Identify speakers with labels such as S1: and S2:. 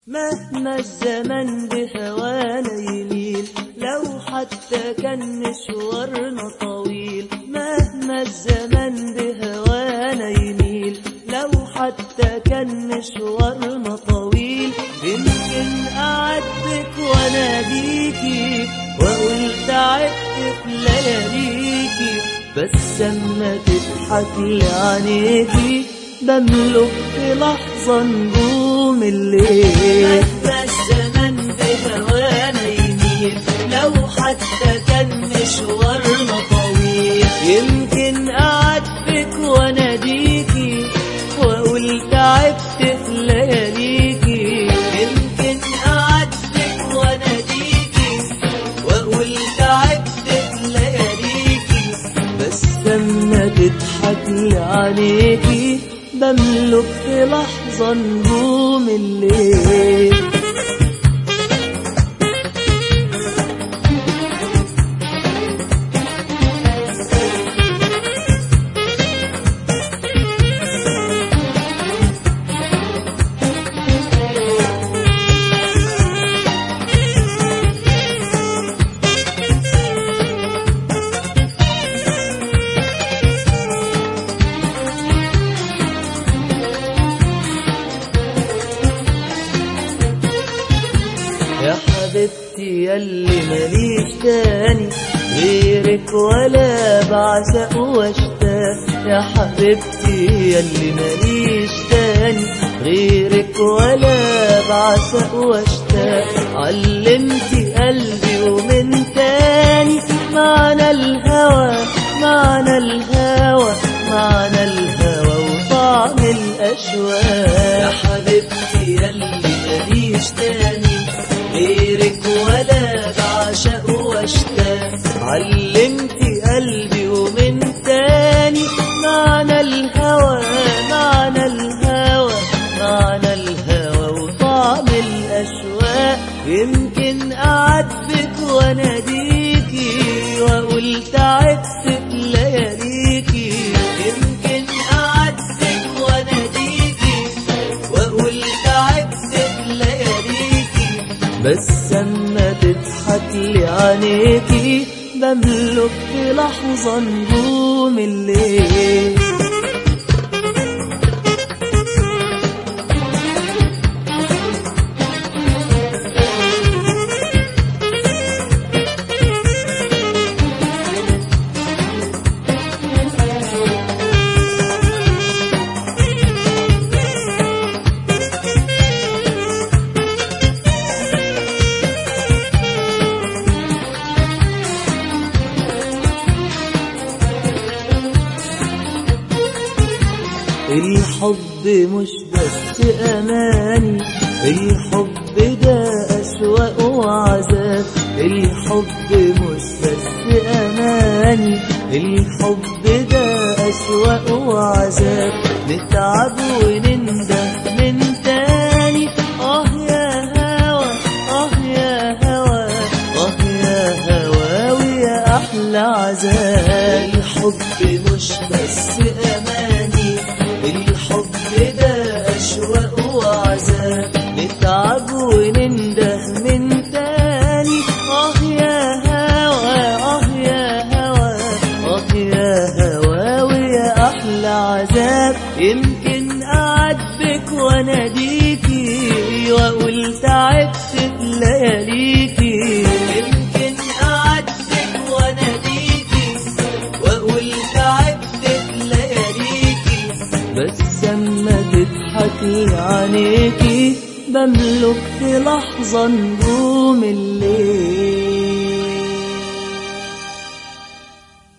S1: مهما الزمن بهوانا يميل لو حتى كان مشوارنا طويل مهما الزمن بهوانا يميل لو حتى كان مشوارنا طويل يمكن أعدك واناديكي وأقول تعبت في لياليكي بس أما تضحك لي عينيكي بملك في لحظة نجوم الليل مهما الزمن بهوانا يميل لو حتى كان مشوارنا طويل يمكن أعاتبك واناديكي وأقول تعبت في لياليكي يمكن أعاتبك واناديكي وأقول تعبت في لياليكي بس لما تضحك لي عليكي بملك في لحظة نجوم الليل يا حبيبتي ياللي ماليش تاني غيرك ولا بعشق واشتاق يا حبيبتي ياللي ماليش تاني غيرك ولا بعشق واشتاق علمتي قلبي ومن تاني معنى الهوى معنى الهوى معنى الهوى وطعم الأشواق يا حبيبتي ياللي ماليش تاني غيرك ولا بعشق واشتاق علمتي قلبي ومن تاني معنى الهوى معنى الهوى معنى الهوى وطعم الأشواق يمكن أعاتبك واناديكي وأقول تعبت في لياليكي يمكن أعاتبك واناديكي وأقول تعبت في لياليكي بس اما تضحك لي عينيكي بملك في لحظة نجوم الليل الحب مش بس أماني الحب ده أشواق وعذاب الحب مش بس أماني الحب ده أشواق وعذاب نتعب وننده من تاني آه يا هوى آه يا هوى آه يا هوى ويا أحلى عذاب الحب مش بس أماني الحب ده أشواق وعذاب نتعب وننده من تاني آه يا هوى آه يا هوى آه يا هوى ويا أحلى عذاب يمكن أعاتبك واناديكي وأقول تعبت في لياليكي يمكن أعاتبك واناديكي وأقول تعبت في لياليكي بس اما تضحك لي عينيكي بملك في لحظة نجوم الليل